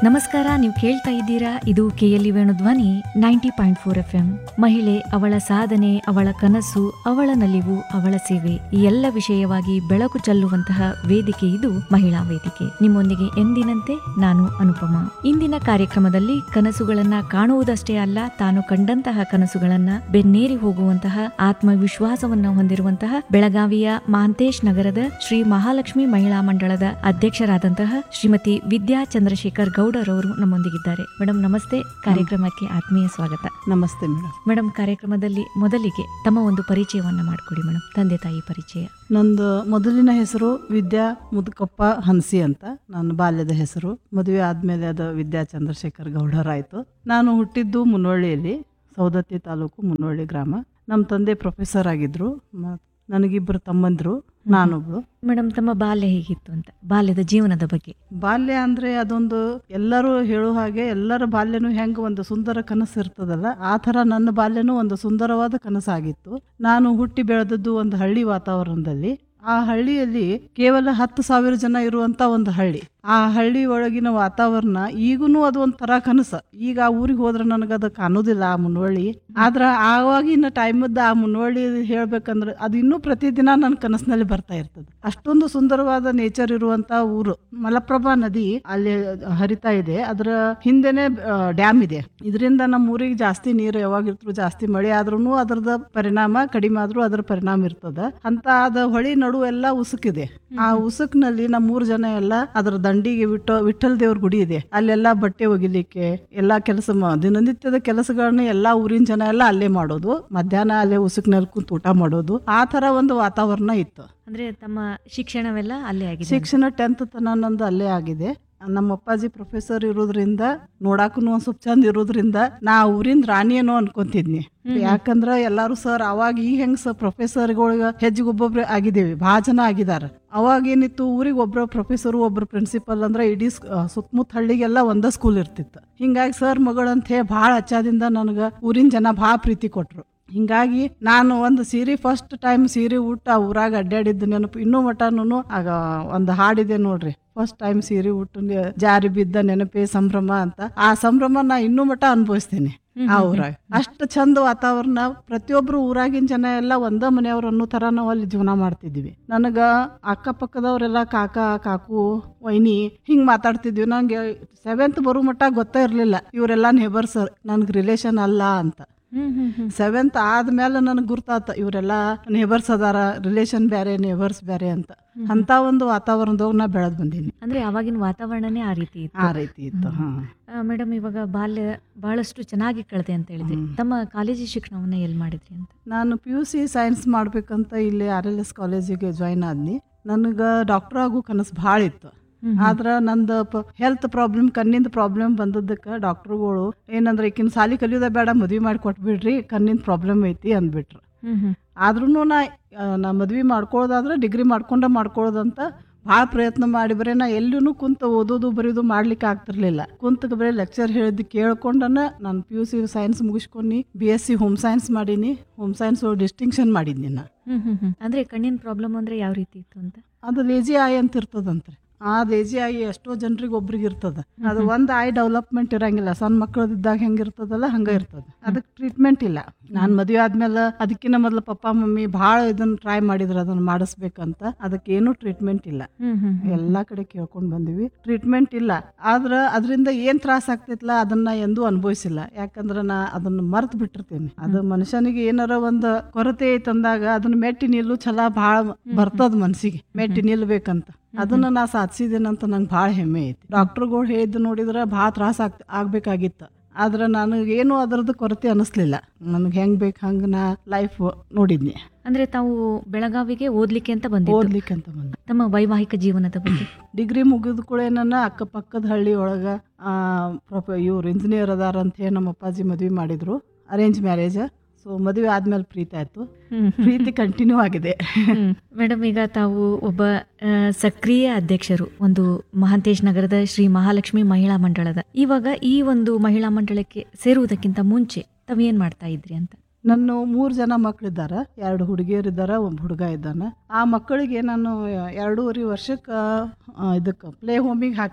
ನಮಸ್ಕಾರ ನೀವು ಕೇಳ್ತಾ ಇದ್ದೀರಾ ಇದು KLE Venudhwani ninety point four F M ಮಹಿಳೆ ಅವಳ ಸಾಧನೆ ಅವಳ ಕನಸು ಅವಳ ನಲಿವು ಅವಳ ಸೇವೆ ಈ ಎಲ್ಲ ವಿಷಯವಾಗಿ ಬೆಳಕು ಚೆಲ್ಲುವಂತಹ ವೇದಿಕೆ ಇದು ಮಹಿಳಾ ವೇದಿಕೆ ನಿಮ್ಮೊಂದಿಗೆ ಎಂದಿನಂತೆ ನಾನು ಅನುಪಮ ಇಂದಿನ ಕಾರ್ಯಕ್ರಮದಲ್ಲಿ ಕನಸುಗಳನ್ನ ಕಾಣುವುದಷ್ಟೇ ಅಲ್ಲ ತಾನು ಕಂಡಂತಹ ಕನಸುಗಳನ್ನ ಬೆನ್ನೇರಿ ಹೋಗುವಂತಹ ಆತ್ಮವಿಶ್ವಾಸವನ್ನ ಹೊಂದಿರುವಂತಹ ಬೆಳಗಾವಿಯ ಮಹಾಂತೇಶ್ ನಗರದ ಶ್ರೀ ಮಹಾಲಕ್ಷ್ಮಿ ಮಹಿಳಾ ಮಂಡಳದ ಅಧ್ಯಕ್ಷರಾದಂತಹ ಶ್ರೀಮತಿ ವಿದ್ಯಾ ಚಂದ್ರಶೇಖರ್ ಗೌಡರ್ ಅವರು ನಮ್ಮೊಂದಿಗಿದ್ದಾರೆ ಮೇಡಮ್ ನಮಸ್ತೆ ಕಾರ್ಯಕ್ರಮಕ್ಕೆ ಆತ್ಮೀಯ ಸ್ವಾಗತ ನಮಸ್ತೆ ಮೇಡಮ್ ಮೇಡಮ್ ಕಾರ್ಯಕ್ರಮದಲ್ಲಿ ಮೊದಲಿಗೆ ತಮ್ಮ ಒಂದು ಪರಿಚಯವನ್ನ ಮಾಡಿಕೊಡಿ ಮೇಡಮ್ ತಂದೆ ತಾಯಿ ಪರಿಚಯ ನಂದು ಮೊದಲಿನ ಹೆಸರು ವಿದ್ಯಾ ಮುದುಕಪ್ಪ ಹನ್ಸಿ ಅಂತ ನನ್ನ ಬಾಲ್ಯದ ಹೆಸರು ಮದುವೆ ಆದಮೇಲೆ ಅದು ವಿದ್ಯಾ ಚಂದ್ರಶೇಖರ್ ಗೌಡರಾಯಿತು ನಾನು ಹುಟ್ಟಿದ್ದು ಮುನ್ನೋಳಿಯಲ್ಲಿ ಸೌದತ್ತಿ ತಾಲೂಕು ಮುನ್ನೋಳಿ ಗ್ರಾಮ ನಮ್ಮ ತಂದೆ ಪ್ರೊಫೆಸರ್ ಆಗಿದ್ರು ಮ ನನಗಿಬ್ಬರು ತಮ್ಮಂದ್ರು ನಾನೊಬ್ಳು ಮೇಡಮ್ ತಮ್ಮ ಬಾಲ್ಯ ಹೇಗಿತ್ತು ಅಂತ ಬಾಲ್ಯದ ಜೀವನದ ಬಗ್ಗೆ ಬಾಲ್ಯ ಅಂದ್ರೆ ಅದೊಂದು ಎಲ್ಲರೂ ಹೇಳೋ ಹಾಗೆ ಎಲ್ಲರ ಬಾಲ್ಯನೂ ಹೆಂಗ ಒಂದು ಸುಂದರ ಕನಸು ಇರ್ತದಲ್ಲ ಆ ಥರ ನನ್ನ ಬಾಲ್ಯನೂ ಒಂದು ಸುಂದರವಾದ ಕನಸಾಗಿತ್ತು ನಾನು ಹುಟ್ಟಿ ಬೆಳೆದದ್ದು ಒಂದು ಹಳ್ಳಿ ವಾತಾವರಣದಲ್ಲಿ ಆ ಹಳ್ಳಿಯಲ್ಲಿ ಕೇವಲ ಹತ್ತು ಸಾವಿರ ಜನ ಇರುವಂತ ಒಂದು ಹಳ್ಳಿ ಆ ಹಳ್ಳಿ ಒಳಗಿನ ವಾತಾವರಣ ಈಗೂನು ಅದು ಒಂಥರ ಕನಸು ಈಗ ಆ ಊರಿಗೆ ಹೋದ್ರೆ ನನಗೆ ಅದು ಕಾಣೋದಿಲ್ಲ ಆ ಮುನ್ವಳ್ಳಿ ಆದ್ರ ಆವಾಗಿನ ಟೈಮದ್ದು ಆ ಮುನ್ವಳ್ಳಿ ಹೇಳ್ಬೇಕಂದ್ರೆ ಅದು ಇನ್ನೂ ಪ್ರತಿದಿನ ನನ್ನ ಕನಸಿನಲ್ಲಿ ಬರ್ತಾ ಇರ್ತದೆ ಅಷ್ಟೊಂದು ಸುಂದರವಾದ ನೇಚರ್ ಇರುವಂತ ಊರು ಮಲಪ್ರಭಾ ನದಿ ಅಲ್ಲಿ ಹರಿತಾ ಇದೆ ಅದರ ಹಿಂದೆನೆ ಡ್ಯಾಮ್ ಇದೆ ಇದರಿಂದ ನಮ್ಮ ಊರಿಗೆ ಜಾಸ್ತಿ ನೀರು ಯಾವಾಗಿರ್ತರು ಜಾಸ್ತಿ ಮಳೆ ಆದ್ರೂ ಅದರದ ಪರಿಣಾಮ ಕಡಿಮೆ ಆದ್ರೂ ಅದರ ಪರಿಣಾಮ ಇರ್ತದ ಅಂತ ಅದ ಹೊಳಿ ನಡು ಎಲ್ಲ ಉಸುಕಿದೆ ಆ ಉಸುಕ್ನಲ್ಲಿ ನಮ್ಮ ಮೂರು ಜನ ಎಲ್ಲ ಅದರ ದಂಡಿಗೆ ಬಿಟ್ಟು ವಿಠಲ್ ದೇವ್ರ ಗುಡಿ ಇದೆ ಅಲ್ಲೆಲ್ಲ ಬಟ್ಟೆ ಒಗಿಲಿಕ್ಕೆ ಎಲ್ಲಾ ಕೆಲಸ ಮ- ದಿನನಿತ್ಯದ ಕೆಲಸಗಳನ್ನ ಎಲ್ಲಾ ಊರಿನ ಜನ ಎಲ್ಲ ಅಲ್ಲೇ ಮಾಡೋದು ಮಧ್ಯಾಹ್ನ ಅಲ್ಲೇ ಉಸುಕ್ನಲ್ಲಿ ಕುಂತು ಊಟ ಮಾಡೋದು ಆ ತರ ಒಂದು ವಾತಾವರಣ ಇತ್ತು ಅಂದ್ರೆ ತಮ್ಮ ಶಿಕ್ಷಣವೆಲ್ಲ ಅಲ್ಲೇ ಆಗಿದೆ ಶಿಕ್ಷಣ ಟೆಂತ್ ತನ ನಂದು ಅಲ್ಲೇ ಆಗಿದೆ ನಮ್ಮ ಅಪ್ಪಾಜಿ ಪ್ರೊಫೆಸರ್ ಇರೋದ್ರಿಂದ ನೋಡಾಕು ಒಂದ್ ಸ್ವಲ್ಪ ಚಂದ ಇರೋದ್ರಿಂದ ನಾ ಊರಿನ ರಾಣಿಯೇನೋ ಅನ್ಕೊಂತಿದ್ನಿ ಯಾಕಂದ್ರ ಎಲ್ಲಾರು ಸರ್ ಅವಾಗ ಈ ಹೆಂಗ್ ಸರ್ ಪ್ರೊಫೆಸರ್ಗಳಿಗೆ ಹೆಜ್ಜೆಗೆ ಒಬ್ಬೊಬ್ರು ಆಗಿದ್ದೇವೆ ಭಾಳ ಜನ ಆಗಿದಾರ ಅವಾಗ ಏನಿತ್ತು ಊರಿಗೆ ಒಬ್ರು ಪ್ರೊಫೆಸರ್ ಒಬ್ರು ಪ್ರಿನ್ಸಿಪಲ್ ಅಂದ್ರೆ ಇಡೀ ಸ್- ಆ, ಸುತ್ತಮುತ್ತ ಹಳ್ಳಿಗೆಲ್ಲ ಒಂದ ಸ್ಕೂಲ್ ಇರ್ತಿತ್ತು ಹಿಂಗಾಗಿ ಸರ್ ಮಗಳಂತ ಹೇಳಿ ಭಾಳ ಹಚ್ಚಾದಿಂದ ನನಗ ಊರಿನ ಜನ ಭಾಳ ಪ್ರೀತಿ ಕೊಟ್ರು ಹಿಂಗಾಗಿ ನಾನು ಒಂದು ಸೀರೆ ಫಸ್ಟ್ ಟೈಮ್ ಸೀರೆ ಊಟ ಊರಾಗ ಅಡ್ಡಾಡಿದ್ದು ನೆನಪು ಇನ್ನೂ ಮಟನು ಆಗ ಒಂದು ಹಾಡಿದೆ ನೋಡ್ರಿ ಫಸ್ಟ್ ಟೈಮ್ ಸೀರೆ ಊಟ ಜಾರಿ ಬಿದ್ದ ನೆನಪೇ ಸಂಭ್ರಮ ಅಂತ ಆ ಸಂಭ್ರಮ ನಾ ಇನ್ನೂ ಮಟ ಅನುಭವಿಸ್ತೇನೆ ಆ ಊರಾಗ ಅಷ್ಟು ಚಂದ ವಾತಾವರಣ ಪ್ರತಿಯೊಬ್ರು ಊರಾಗಿನ ಜನ ಎಲ್ಲ ಒಂದ ಮನೆಯವ್ರು ಅನ್ನೋ ತರ ನಾವು ಅಲ್ಲಿ ಜೀವನ ಮಾಡ್ತಿದ್ವಿ ನನಗ ಅಕ್ಕಪಕ್ಕದವರೆಲ್ಲ ಕಾಕ ಕಾಕು ವೈನಿ ಹಿಂಗ್ ಮಾತಾಡ್ತಿದ್ವಿ ನಂಗೆ ಸೆವೆಂತ್ ಬರೋ ಮಟ್ಟ ಗೊತ್ತೇ ಇರ್ಲಿಲ್ಲ ಇವರೆಲ್ಲ ನೇಬರ್ಸ್ ನನ್ಗೆ ರಿಲೇಷನ್ ಅಲ್ಲ ಅಂತ ಹ್ಮ್ ಹ್ಮ್ ಹ್ಮ್ ಸೆವೆಂತ್ ಆದ್ಮೇಲೆ ನನಗೆ ಗುರ್ತಾತ ಇವರೆಲ್ಲ ನೇಬರ್ಸ್ ಅದಾರ ರಿಲೇಷನ್ ಬೇರೆ ನೇಬರ್ಸ್ ಬೇರೆ ಅಂತ ಅಂತ ಒಂದು ವಾತಾವರಣದಾಗ ನಾ ಬೆಳೆದ್ ಬಂದೀನಿ ಅಂದ್ರೆ ಅವಾಗಿನ ವಾತಾವರಣನೇ ಆ ರೀತಿ ಇತ್ತು ಆ ರೀತಿ ಇತ್ತು ಹಾ ಮೇಡಮ್ ಇವಾಗ ಬಾಲ್ಯ ಬಹಳಷ್ಟು ಚೆನ್ನಾಗಿ ಕಳೆದೆ ಅಂತ ಹೇಳಿದ್ರಿ ತಮ್ಮ ಕಾಲೇಜಿ ಶಿಕ್ಷಣವನ್ನ ಎಲ್ಲಿ ಮಾಡಿದ್ರಿ ಅಂತ ನಾನು ಪಿ ಯು ಸಿ ಸೈನ್ಸ್ ಮಾಡ್ಬೇಕಂತ ಇಲ್ಲಿ ಆರ್ ಎಲ್ ಎಸ್ ಕಾಲೇಜಿಗೆ ಜಾಯ್ನ್ ಆದ್ನಿ ನನಗೆ ಡಾಕ್ಟರ್ ಆಗೋ ಕನಸು ಭಾಳ ಇತ್ತು ಆದ್ರ ನಂದು ಹೆಲ್ತ್ ಪ್ರಾಬ್ಲಮ್ ಕಣ್ಣಿಂದ ಪ್ರಾಬ್ಲಮ್ ಬಂದದ್ದಕ್ಕೆ ಡಾಕ್ಟರ್ಗಳು ಏನಂದ್ರೆ ಈಕಿನ ಸಾಲಿ ಕಲಿಯೋದ ಬೇಡ ಮದ್ವಿ ಮಾಡಿ ಕೊಟ್ಬಿಡ್ರಿ ಕಣ್ಣಿನ ಪ್ರಾಬ್ಲಮ್ ಐತಿ ಅಂದ್ಬಿಟ್ರು ಹ್ಮ್ ಹ್ಮ್ ಆದ್ರೂ ನಾ ಆ, ನಾ ಮದ್ವಿ ಮಾಡ್ಕೊಳ್ಳೋದಾದ್ರೆ ಡಿಗ್ರಿ ಮಾಡ್ಕೊಂಡ ಮಾಡ್ಕೊಳ್ಳೋದಂತ ಭಾಳ ಪ್ರಯತ್ನ ಮಾಡಿ ಬರೀ ನಾ ಎಲ್ಲೂ ಕುಂತ ಓದೋದು ಬರೆಯೋದು ಮಾಡ್ಲಿಕ್ಕೆ ಆಗ್ತಿರ್ಲಿಲ್ಲ ಕುಂತ ಬರೀ ಲೆಕ್ಚರ್ ಹೇಳಿದ್ದು ಕೇಳ್ಕೊಂಡನ ನಾನು ಪಿ ಯು ಸಿ ಸೈನ್ಸ್ ಮುಗಿಸ್ಕೊಂಡು B S C home science ಮಾಡೀನಿ ಹೋಮ್ ಸೈನ್ಸ್ ಡಿಸ್ಟಿಂಕ್ಷನ್ ಮಾಡಿದ್ನಿ ನಾ ಹ್ಮ್ ಹ್ಮ್ ಹ್ಮ್ ಅಂದ್ರೆ ಕಣ್ಣಿನ ಪ್ರಾಬ್ಲಮ್ ಅಂದ್ರೆ ಯಾವ ರೀತಿ ಇತ್ತು ಅಂತ ಅದು ಲೇಜಿ ಐ ಅಂತ ಇರ್ತದಂತ್ರಿ ಆ ಲೇಜಿ ಐ ಎಷ್ಟೋ ಜನರಿಗೆ ಒಬ್ರಿಗೆ ಇರ್ತದ ಅದು ಒಂದ್ ಐ ಡೆವಲಪ್ಮೆಂಟ್ ಇರಂಗಿಲ್ಲ ಸಣ್ಣ ಮಕ್ಕಳದಿದ್ದಾಗ ಹೆಂಗ್ ಇರ್ತದಲ್ಲ ಹಂಗ ಇರ್ತದ ಅದಕ್ಕೆ ಟ್ರೀಟ್ಮೆಂಟ್ ಇಲ್ಲ ನಾನ್ ಮದ್ವೆ ಆದ್ಮೇಲೆ ಅದಕ್ಕಿಂತ ಮೊದ್ಲು ಪಪ್ಪ ಮಮ್ಮಿ ಭಾಳ ಇದನ್ನ ಟ್ರೈ ಮಾಡಿದ್ರು ಅದನ್ನ ಮಾಡಿಸ್ಬೇಕಂತ ಅದಕ್ಕೆ ಏನು ಟ್ರೀಟ್ಮೆಂಟ್ ಇಲ್ಲ ಹ್ಮ್ ಹ್ಮ್ ಹ್ಮ್. ಎಲ್ಲಾ ಕಡೆ ಕೇಳ್ಕೊಂಡ್ ಬಂದಿವಿ ಟ್ರೀಟ್ಮೆಂಟ್ ಇಲ್ಲ ಆದ್ರ ಅದರಿಂದ ಏನ್ ತ್ರಾಸ ಆಗ್ತೈತ್ಲ ಅದನ್ನ ಎಂದೂ ಅನುಭವಿಸಿಲ್ಲ ಯಾಕಂದ್ರ ನಾ ಅದನ್ನ ಮರ್ತ್ ಬಿಟ್ಟಿರ್ತೇನೆ ಅದು ಮನುಷ್ಯನಿಗೆ ಏನಾರ ಒಂದ್ ಕೊರತೆ ಐತಂದಾಗ ಅದನ್ನ ಮೆಟ್ಟಿ ನಿಲ್ಲು ಛಲ ಭಾಳ ಬರ್ತದ ಮನ್ಸಿಗೆ ಮೆಟ್ಟಿ ನಿಲ್ಬೇಕಂತ ಅದನ್ನ ನಾ ಸಾಧಿಸಿದೇನಂತ ನಂಗೆ ಭಾಳ ಹೆಮ್ಮೆ ಐತಿ ಡಾಕ್ಟರ್ಗಳು ಹೇಳಿದ್ದು ನೋಡಿದ್ರೆ ಭಾಳ ತ್ರಾಸ ಆಗ್ ಆಗ್ಬೇಕಾಗಿತ್ತು ಆದ್ರೆ ನನಗೇನು ಅದರದ್ದು ಕೊರತೆ ಅನಿಸ್ಲಿಲ್ಲ ನನಗೆ ಹೆಂಗ್ ಬೇಕು ಹಂಗ ನಾ ಲೈಫ್ ನೋಡಿದ್ನಿ ಅಂದ್ರೆ ತಾವು ಬೆಳಗಾವಿಗೆ ಓದ್ಲಿಕ್ಕೆ ಅಂತ ಬಂದಿದ್ದು ಓದ್ಲಿಕ್ಕೆ ಅಂತ ಬಂದೆ ತಮ್ಮ ವೈವಾಹಿಕ ಜೀವನದ ಬಗ್ಗೆ ಡಿಗ್ರಿ ಮುಗಿದ ಕೂಡ ನನ್ನ ಅಕ್ಕಪಕ್ಕದ ಹಳ್ಳಿ ಒಳಗ ಆ, ಪ್ರೊಫ ಇವ್ರು ಇಂಜಿನಿಯರ್ ಅದಾರ ಅಂತ ಹೇಳಿ ನಮ್ಮ ಅಪ್ಪಾಜಿ ಮದ್ವೆ ಮಾಡಿದ್ರು ಅರೇಂಜ್ ಮ್ಯಾರೇಜ್ ಸೊ ಮದುವೆ ಆದ್ಮೇಲೆ ಪ್ರೀತಿ ಆಯ್ತು ಪ್ರೀತಿ ಕಂಟಿನ್ಯೂ ಆಗಿದೆ ಮೇಡಮ್ ಈಗ ತಾವು ಒಬ್ಬ ಆ, ಸಕ್ರಿಯ ಅಧ್ಯಕ್ಷರು ಒಂದು ಮಹಾಂತೇಶ್ ನಗರದ ಶ್ರೀ ಮಹಾಲಕ್ಷ್ಮಿ ಮಹಿಳಾ ಮಂಡಳದ ಇವಾಗ ಈ ಒಂದು ಮಹಿಳಾ ಮಂಡಳಕ್ಕೆ ಸೇರುವುದಕ್ಕಿಂತ ಮುಂಚೆ ತಾವು ಏನ್ ಮಾಡ್ತಾ ಇದ್ರಿ ಅಂತ ನನ್ನ ಮೂರು ಜನ ಮಕ್ಕಳಿದ್ದಾರೆ ಎರಡು ಹುಡುಗಿಯರಿದ್ದಾರೆ ಒಬ್ಬ ಹುಡುಗ ಇದ್ದಾನೆ ಆ ಮಕ್ಕಳಿಗೆ ನಾನು ಎರಡೂವರೆ ವರ್ಷಕ್ಕೆ ಇದಕ್ಕೆ ಪ್ಲೇ ಹೋಮಿಗೆ ಹಾಕಿದ್ನಿ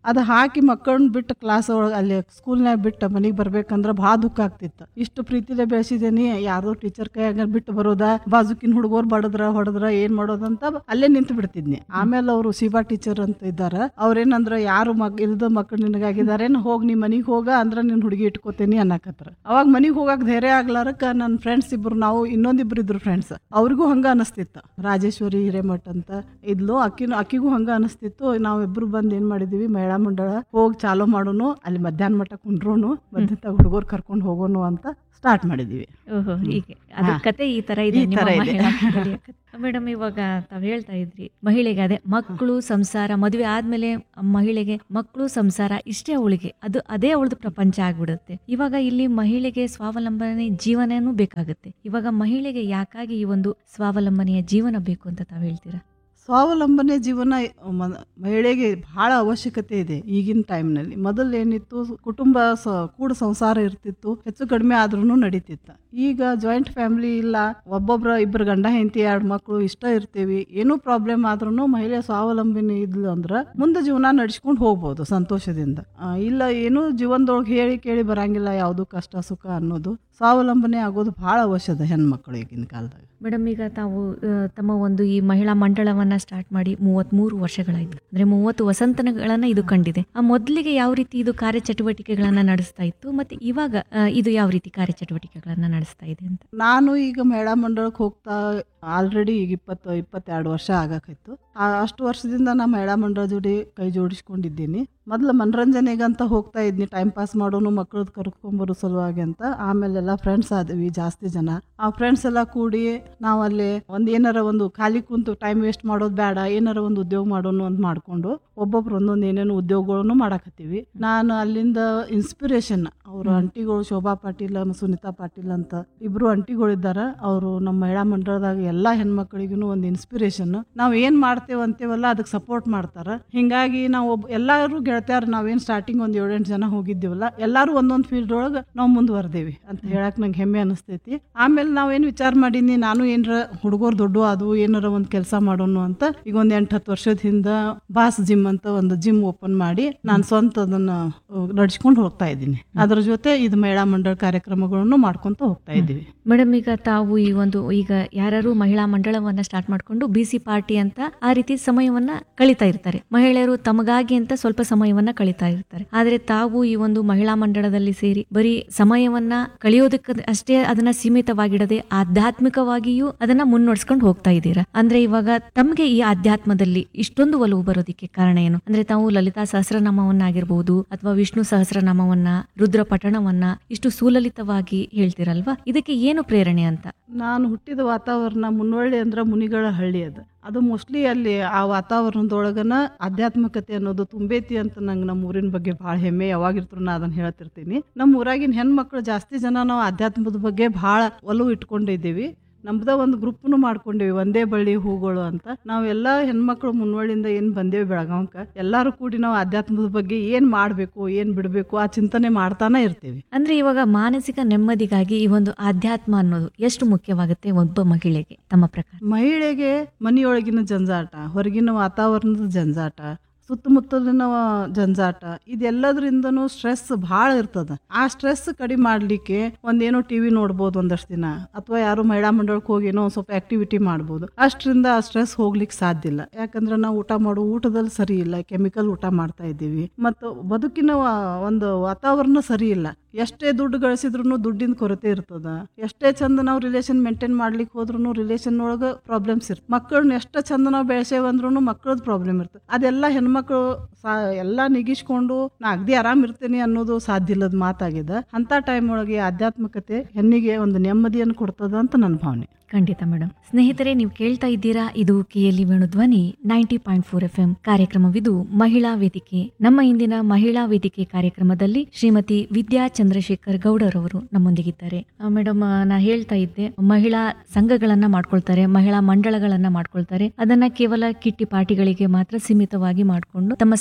ಅದು ಹಾಕಿ ಮಕ್ಕಳನ್ನ ಬಿಟ್ಟು ಕ್ಲಾಸ್ ಒಳಗೆ ಅಲ್ಲಿ ಸ್ಕೂಲ್ನಾಗ ಬಿಟ್ಟು ಮನೆಗೆ ಬರ್ಬೇಕಂದ್ರೆ ಭಾಳ ದುಃಖ ಆಗ್ತಿತ್ತು ಇಷ್ಟು ಪ್ರೀತಿಲೇ ಬೆಳೆಸಿದೇನಿ ಯಾರೋ ಟೀಚರ್ ಕೈಯಾಗ ಬಿಟ್ಟು ಬರೋದ ಬಾಜುಕಿನ ಹುಡುಗರು ಬಡದ್ರ ಹೊಡೆದ್ರ ಏನ್ ಮಾಡೋದಂತ ಅಲ್ಲೇ ನಿಂತು ಬಿಡ್ತಿದ್ನಿ ಆಮೇಲೆ ಅವರು ಶಿವಾ ಟೀಚರ್ ಅಂತ ಇದ್ದಾರ ಅವ್ರೇನಂದ್ರ ಯಾರು ಮಗ್ ಇಲ್ದ ಮಕ್ಕಳು ನಿನಗಾಗಿದ್ದಾರೆ ಹೋಗಿ ನೀ ಮನಿಗೆ ಹೋಗ ಅಂದ್ರ ನಿನ್ ಹುಡುಗಿ ಇಟ್ಕೋತೇನಿ ಅನ್ನಕತ್ರ ಅವಾಗ ಮನಿಗೆ ಹೋಗಕ್ ಧೈರ್ಯ ಆಗ್ಲಾರಕ್ಕ ನನ್ನ ಫ್ರೆಂಡ್ಸ್ ಇಬ್ರು ನಾವು ಇನ್ನೊಂದಿಬ್ರು ಇದ್ರು ಫ್ರೆಂಡ್ಸ್ ಅವ್ರಿಗೂ ಹಂಗ ಅನಿಸ್ತಿತ್ತು ರಾಜೇಶ್ವರಿ ಹಿರೇಮಠ್ ಅಂತ ಇದ್ಲು ಅಕ್ಕಿನೂ ಅಕ್ಕಿಗೂ ಹಂಗ ಅನಿಸ್ತಿತ್ತು ನಾವಿಬ್ರು ಬಂದ್ ಏನ್ ಮಾಡಿದೀವಿ ಮಹಿಳಾ ಮಂಡಳ ಹೋಗಿ ಚಾಲೂ ಮಾಡೋನು ಅಲ್ಲಿ ಮಧ್ಯಾಹ್ನ ಮಟ್ಟ ಕುಂಡ್ರೋನು ಮಧ್ಯಾಹ್ನ ಹುಡುಗರು ಕರ್ಕೊಂಡು ಹೋಗೋನು ಅಂತ ಸ್ಟಾರ್ಟ್ ಮಾಡಿದೀವಿ ಓಹೋ ಹೀಗೆ ಅದ್ರ ಹಾ. ಕತೆ ಈ ತರ ಇದೆ ಈ ನಿಮ್ಮ ತರ ಇದೆ. ಮಹಿಳಾ ಮಂಡಳಿಯ ಕತೆ. ಮೇಡಮ್ ಇವಾಗ ತಾವ್ ಹೇಳ್ತಾ ಇದ್ರಿ ಮಹಿಳೆಗೆ ಅದೇ ಮಕ್ಕಳು ಸಂಸಾರ ಮದುವೆ ಆದ್ಮೇಲೆ ಮಹಿಳೆಗೆ ಮಕ್ಕಳು ಸಂಸಾರ ಇಷ್ಟೇ ಅವಳಿಗೆ ಅದು ಅದೇ ಅವಳದು ಪ್ರಪಂಚ ಆಗ್ಬಿಡುತ್ತೆ ಇವಾಗ ಇಲ್ಲಿ ಮಹಿಳೆಗೆ ಸ್ವಾವಲಂಬನೆ ಜೀವನನೂ ಬೇಕಾಗುತ್ತೆ ಇವಾಗ ಮಹಿಳೆಗೆ ಯಾಕಾಗಿ ಈ ಒಂದು ಸ್ವಾವಲಂಬನೆಯ ಜೀವನ ಬೇಕು ಅಂತ ತಾವ್ ಹೇಳ್ತೀರಾ ಸ್ವಾವಲಂಬನೆ ಜೀವನ ಮ- ಮಹಿಳೆಗೆ ಬಹಳ ಅವಶ್ಯಕತೆ ಇದೆ ಈಗಿನ ಟೈಮ್ನಲ್ಲಿ ಮೊದಲು ಏನಿತ್ತು ಕುಟುಂಬ ಸ ಕೂಡ ಸಂಸಾರ ಇರ್ತಿತ್ತು ಹೆಚ್ಚು ಕಡಿಮೆ ಆದ್ರೂ ನಡೀತಿತ್ತು ಈಗ ಜಾಯಿಂಟ್ ಫ್ಯಾಮಿಲಿ ಇಲ್ಲ ಒಬ್ಬೊಬ್ರ ಇಬ್ಬರು ಗಂಡ ಹೆಂಡತಿ ಎರಡು ಮಕ್ಕಳು ಇಷ್ಟ ಇರ್ತೀವಿ ಏನೂ ಪ್ರಾಬ್ಲಮ್ ಆದ್ರೂ ಮಹಿಳೆ ಸ್ವಾವಲಂಬನೆ ಇದ್ಲು ಅಂದ್ರೆ ಮುಂದೆ ಜೀವನ ನಡ್ಸ್ಕೊಂಡು ಹೋಗ್ಬೋದು ಸಂತೋಷದಿಂದ ಆ, ಇಲ್ಲ ಏನೂ ಜೀವನದೊಳಗೆ ಹೇಳಿ ಕೇಳಿ ಬರಂಗಿಲ್ಲ ಯಾವುದು ಕಷ್ಟ ಸುಖ ಅನ್ನೋದು ಸ್ವಾವಲಂಬನೆ ಆಗೋದು ಬಹಳ ಅವಶ್ಯದ ಹೆಣ್ಮಕ್ಳು ಈಗಿನ ಕಾಲದಾಗ ಮೇಡಮ್ ಈಗ ತಾವು ಆ, ತಮ್ಮ ಒಂದು ಈ ಮಹಿಳಾ ಮಂಡಳವನ್ನ ಸ್ಟಾರ್ಟ್ ಮಾಡಿ ಮೂವತ್ಮೂರು ವರ್ಷಗಳಾಯ್ತು ಅಂದ್ರೆ ಮೂವತ್ತು ವಸಂತನಗಳನ್ನ ಇದು ಕಂಡಿದೆ ಆ ಮೊದಲಿಗೆ ಯಾವ ರೀತಿ ಇದು ಕಾರ್ಯಚಟುವಟಿಕೆಗಳನ್ನ ನಡೆಸ್ತಾ ಇತ್ತು ಮತ್ತೆ ಇವಾಗ ಆ, ಇದು ಯಾವ ರೀತಿ ಕಾರ್ಯಚಟುವಟಿಕೆಗಳನ್ನ ನಡೆಸ್ತಾ ಇದೆ ಅಂತ ನಾನು ಈಗ ಮಹಿಳಾ ಮಂಡಳಕ್ಕೆ ಹೋಗ್ತಾ ಆಲ್ರೆಡಿ ಈಗ ಇಪ್ಪತ್ತು ಇಪ್ಪತ್ತೆರಡು ವರ್ಷ ಆಗಕ್ಕಿತ್ತು ಆ ಅಷ್ಟು ವರ್ಷದಿಂದ ನಾ ಮಹಿಳಾ ಮಂಡಳ ಜೋಡಿ ಕೈ ಜೋಡಿಸ್ಕೊಂಡಿದ್ದೀನಿ ಮೊದಲು ಮನರಂಜನೆಗಂತ ಹೋಗ್ತಾ ಇದ್ನಿ ಟೈಮ್ ಪಾಸ್ ಮಾಡೋನು ಮಕ್ಕಳದ್ದು ಕರ್ಕೊಂಬರೋ ಸಲುವಾಗಿ ಅಂತ ಆಮೇಲೆಲ್ಲ ಫ್ರೆಂಡ್ಸ್ ಆದ್ವಿ ಜಾಸ್ತಿ ಜನ ಆ ಫ್ರೆಂಡ್ಸ್ ಎಲ್ಲ ಕೂಡಿ ನಾವು ಅಲ್ಲಿ ಒಂದು ಏನಾರ ಒಂದು ಖಾಲಿ ಕುಂತು ಟೈಮ್ ವೇಸ್ಟ್ ಮಾಡೋದು ಬೇಡ ಏನಾರ ಒಂದು ಉದ್ಯೋಗ ಮಾಡೋನು ಅಂತ ಮಾಡ್ಕೊಂಡು ಒಬ್ಬೊಬ್ರು ಒಂದೊಂದು ಏನೇನು ಉದ್ಯೋಗಗಳನ್ನು ಮಾಡಕತ್ತೀವಿ ನಾನು ಅಲ್ಲಿಂದ ಇನ್ಸ್ಪಿರೇಷನ್ ಅವರು ಅಂಟಿಗಳು ಶೋಭಾ ಪಾಟೀಲ್ ಮ- ಸುನೀತಾ ಪಾಟೀಲ್ ಅಂತ ಇಬ್ರು ಅಂಟಿಗಳಿದ್ದಾರ ಅವರು ನಮ್ಮ ಮಹಿಳಾ ಮಂಡಳದಾಗ ಎಲ್ಲಾ ಹೆಣ್ಮಕ್ಳಿಗೂ ಒಂದು ಇನ್ಸ್ಪಿರೇಷನ್ ನಾವು ಏನ್ ಮಾಡ್ತೇವೆ ಅಂತೇವಲ್ಲ ಅದಕ್ಕೆ ಸಪೋರ್ಟ್ ಮಾಡ್ತಾರ ಹಿಂಗಾಗಿ ನಾವು ಒಬ್ಬ ಎಲ್ಲಾರು ಗೆಳತಿಯಾರ ನಾವೇನ್ ಸ್ಟಾರ್ಟಿಂಗ್ ಒಂದ್ ಏಳೆಂಟು ಜನ ಹೋಗಿದ್ದೀವಲ್ಲ ಎಲ್ಲಾರು ಒಂದೊಂದು ಫೀಲ್ಡ್ ಒಳಗೆ ನಾವು ಮುಂದುವರೆದೇವಿ ಅಂತ ಹೇಳಕ್ ನಂಗೆ ಹೆಮ್ಮೆ ಅನಿಸ್ತೈತಿ ಆಮೇಲೆ ನಾವೇನು ವಿಚಾರ ಮಾಡೀನಿ ನಾನು ಏನ್ರ ಹುಡುಗರು ದೊಡ್ಡ ಅದು ಏನಾರ ಒಂದು ಕೆಲಸ ಮಾಡೋನು ಅಂತ ಈಗ ಒಂದ್ ಎಂಟು ಹತ್ತು ವರ್ಷದ ಹಿಂದ ಬಾಸ್ ಜಿಮ್ ಅಂತ ಒಂದು ಜಿಮ್ ಓಪನ್ ಮಾಡಿ ನಾನು ಸ್ವಂತ ಅದನ್ನ ನಡ್ಸ್ಕೊಂಡು ಹೋಗ್ತಾ ಇದ್ದೀನಿ ಅದ್ರ ಜೊತೆ ಇದು ಮಹಿಳಾ ಮಂಡಳ ಕಾರ್ಯಕ್ರಮಗಳನ್ನು ಮಾಡ್ಕೊಂತ ಹೋಗ್ತಾ ಇದ್ದೀವಿ ಮೇಡಮ್ ಈಗ ತಾವು ಈ ಒಂದು ಈಗ ಯಾರು ಮಹಿಳಾ ಮಂಡಳವನ್ನ ಸ್ಟಾರ್ಟ್ ಮಾಡ್ಕೊಂಡು ಬಿ ಸಿ ಪಾರ್ಟಿ ಅಂತ ಆ ರೀತಿ ಸಮಯವನ್ನ ಕಳೀತಾ ಇರ್ತಾರೆ ಮಹಿಳೆಯರು ತಮಗಾಗಿ ಅಂತ ಸ್ವಲ್ಪ ಸಮಯವನ್ನ ಕಳೀತಾ ಇರ್ತಾರೆ ಆದ್ರೆ ತಾವು ಈ ಒಂದು ಮಹಿಳಾ ಮಂಡಳದಲ್ಲಿ ಸೇರಿ ಬರೀ ಸಮಯವನ್ನ ಕಳೆಯೋದಕ್ಕೆ ಅಷ್ಟೇ ಅದನ್ನ ಸೀಮಿತವಾಗಿಡದೆ ಆಧ್ಯಾತ್ಮಿಕವಾಗಿಯೂ ಅದನ್ನ ಮುನ್ನಡೆಸ್ಕೊಂಡು ಹೋಗ್ತಾ ಇದ್ದೀರಾ ಅಂದ್ರೆ ಇವಾಗ ತಮ್ಗೆ ಈ ಆಧ್ಯಾತ್ಮದಲ್ಲಿ ಇಷ್ಟೊಂದು ಒಲವು ಬರೋದಿಕ್ಕೆ ಕಾರಣ ಏನು ಅಂದ್ರೆ ತಾವು ಲಲಿತಾ ಸಹಸ್ರನಾಮವನ್ನ ಆಗಿರ್ಬೋದು ಅಥವಾ ವಿಷ್ಣು ಸಹಸ್ರನಾಮವನ್ನ ರುದ್ರ ಪಠಣವನ್ನ ಇಷ್ಟು ಸುಲಲಿತವಾಗಿ ಹೇಳ್ತಿರಲ್ವಾ ಇದಕ್ಕೆ ಏನು ಪ್ರೇರಣೆ ಅಂತ ನಾನು ಹುಟ್ಟಿದ ವಾತಾವರಣ ಮುನ್ನೊಳ್ಳಿ ಅಂದ್ರೆ ಮುನಿಗಳ ಹಳ್ಳಿ ಅದು ಅದು ಮೋಸ್ಟ್ಲಿ ಅಲ್ಲಿ ಆ ವಾತಾವರಣದೊಳಗನ ಆಧ್ಯಾತ್ಮಿಕತೆ ಅನ್ನೋದು ತುಂಬೈತಿ ಅಂತ ನಂಗೆ ನಮ್ಮ ಊರಿನ ಬಗ್ಗೆ ಭಾಳ ಹೆಮ್ಮೆ ಯಾವಾಗಿರ್ತರು ನಾ ಅದನ್ನ ಹೇಳ್ತಿರ್ತೀನಿ ನಮ್ಮ ಊರಾಗಿನ ಹೆಣ್ಮಕ್ಳು ಜಾಸ್ತಿ ಜನ ನಾವು ಆಧ್ಯಾತ್ಮದ ಬಗ್ಗೆ ಭಾಳ ಒಲವು ಇಟ್ಕೊಂಡಿದ್ದೀವಿ ನಮ್ದ ಒಂದು ಗ್ರೂಪ್ನು ಮಾಡ್ಕೊಂಡೇವಿ ಒಂದೇ ಬಳ್ಳಿ ಹೂಗಳು ಅಂತ ನಾವೆಲ್ಲ ಹೆಣ್ಮಕ್ಳು ಮುನ್ವಳಿಂದ ಏನು ಬಂದೇವಿ ಬೆಳಗಾವಕ್ಕೆ ಎಲ್ಲರೂ ಕೂಡಿ ನಾವು ಆಧ್ಯಾತ್ಮದ ಬಗ್ಗೆ ಏನು ಮಾಡಬೇಕು ಏನು ಬಿಡಬೇಕು ಆ ಚಿಂತನೆ ಮಾಡ್ತಾನೆ ಇರ್ತೀವಿ ಅಂದ್ರೆ ಇವಾಗ ಮಾನಸಿಕ ನೆಮ್ಮದಿಗಾಗಿ ಈ ಒಂದು ಆಧ್ಯಾತ್ಮ ಅನ್ನೋದು ಎಷ್ಟು ಮುಖ್ಯವಾಗುತ್ತೆ ಒಬ್ಬ ಮಹಿಳೆಗೆ ತಮ್ಮ ಪ್ರಕಾರ ಮಹಿಳೆಗೆ ಮನೆಯೊಳಗಿನ ಜಂಜಾಟ ಹೊರಗಿನ ವಾತಾವರಣದ ಜಂಜಾಟ ಸುತ್ತಮುತ್ತಲಿನ ಜಂಜಾಟ ಇದೆಲ್ಲದ್ರಿಂದನೂ ಸ್ಟ್ರೆಸ್ ಭಾಳ ಇರ್ತದ ಆ ಸ್ಟ್ರೆಸ್ ಕಡಿಮೆ ಮಾಡ್ಲಿಕ್ಕೆ ಒಂದೇನೋ ಟಿವಿ ನೋಡ್ಬೋದು ಒಂದಷ್ಟು ದಿನ ಅಥವಾ ಯಾರು ಮಹಿಳಾ ಮಂಡಳಕ್ಕೆ ಹೋಗಿ ಏನೋ ಒಂದ್ ಸ್ವಲ್ಪ ಆಕ್ಟಿವಿಟಿ ಮಾಡ್ಬೋದು ಅಷ್ಟರಿಂದ ಆ ಸ್ಟ್ರೆಸ್ ಹೋಗ್ಲಿಕ್ಕೆ ಸಾಧ್ಯ ಇಲ್ಲ ಯಾಕಂದ್ರೆ ನಾವು ಊಟ ಮಾಡೋ ಊಟದಲ್ಲಿ ಸರಿ ಇಲ್ಲ ಕೆಮಿಕಲ್ ಊಟ ಮಾಡ್ತಾ ಇದ್ದೀವಿ ಮತ್ತು ಬದುಕಿನ ವಾ- ಒಂದು ವಾತಾವರಣ ಸರಿ ಇಲ್ಲ ಎಷ್ಟೇ ದುಡ್ಡು ಗಳಿಸಿದ್ರು ದುಡ್ಡಿನ ಕೊರತೆ ಇರ್ತದ ಎಷ್ಟೇ ಚಂದ ನಾವು ರಿಲೇಷನ್ ಮೇಂಟೈನ್ ಮಾಡ್ಲಿಕ್ಕೆ ಹೋದ್ರು ರಿಲೇಷನ್ ಒಳಗೆ ಪ್ರಾಬ್ಲಮ್ಸ್ ಇರ್ತದೆ ಮಕ್ಕಳನ್ನ ಎಷ್ಟು ಚಂದ ನಾವು ಬೆಳೆಸೇವಂದ್ರೂ ಮಕ್ಕಳದ್ ಪ್ರಾಬ್ಲಮ್ ಇರ್ತದೆ ಅದೆಲ್ಲ ಹೆಣ್ಮಕ್ಳು ಸಾ ಎಲ್ಲ ನಿಗಿಸ್ಕೊಂಡು ನಾ ಅಗ್ದಿ ಆರಾಮ್ ಇರ್ತೇನೆ ಅನ್ನೋದು ಸಾಧ್ಯ ಇಲ್ಲದ ಮಾತಾಗಿದೆ ಅಂತ ಟೈಮ್ ಒಳಗೆ ಆಧ್ಯಾತ್ಮಿಕತೆ ಹೆಣ್ಣಿಗೆ ಒಂದು ನೆಮ್ಮದಿಯನ್ನು ಕೊಡ್ತದ ಅಂತ ನನ್ನ ಭಾವನೆ ಖಂಡಿತ ಮೇಡಮ್ ಸ್ನೇಹಿತರೆ ನೀವು ಕೇಳ್ತಾ ಇದ್ದೀರಾ ಇದು KLE Venudhwani ninety point four F M ಕಾರ್ಯಕ್ರಮವಿದು ಮಹಿಳಾ ವೇದಿಕೆ ನಮ್ಮ ಇಂದಿನ ಮಹಿಳಾ ವೇದಿಕೆ ಕಾರ್ಯಕ್ರಮದಲ್ಲಿ ಶ್ರೀಮತಿ ವಿದ್ಯಾ ಚಂದ್ರಶೇಖರ್ ಗೌಡರ್ ಅವರು ನಮ್ಮೊಂದಿಗಿದ್ದಾರೆ ಮೇಡಮ್ ನಾ ಹೇಳ್ತಾ ಇದ್ದೆ ಮಹಿಳಾ ಸಂಘಗಳನ್ನ ಮಾಡ್ಕೊಳ್ತಾರೆ ಮಹಿಳಾ ಮಂಡಳಗಳನ್ನ ಮಾಡ್ಕೊಳ್ತಾರೆ ಅದನ್ನ ಕೇವಲ ಕಿಟ್ಟಿ ಪಾರ್ಟಿಗಳಿಗೆ ಮಾತ್ರ ಸೀಮಿತವಾಗಿ ಮಾಡಿಕೊಂಡು ತಮ್ಮ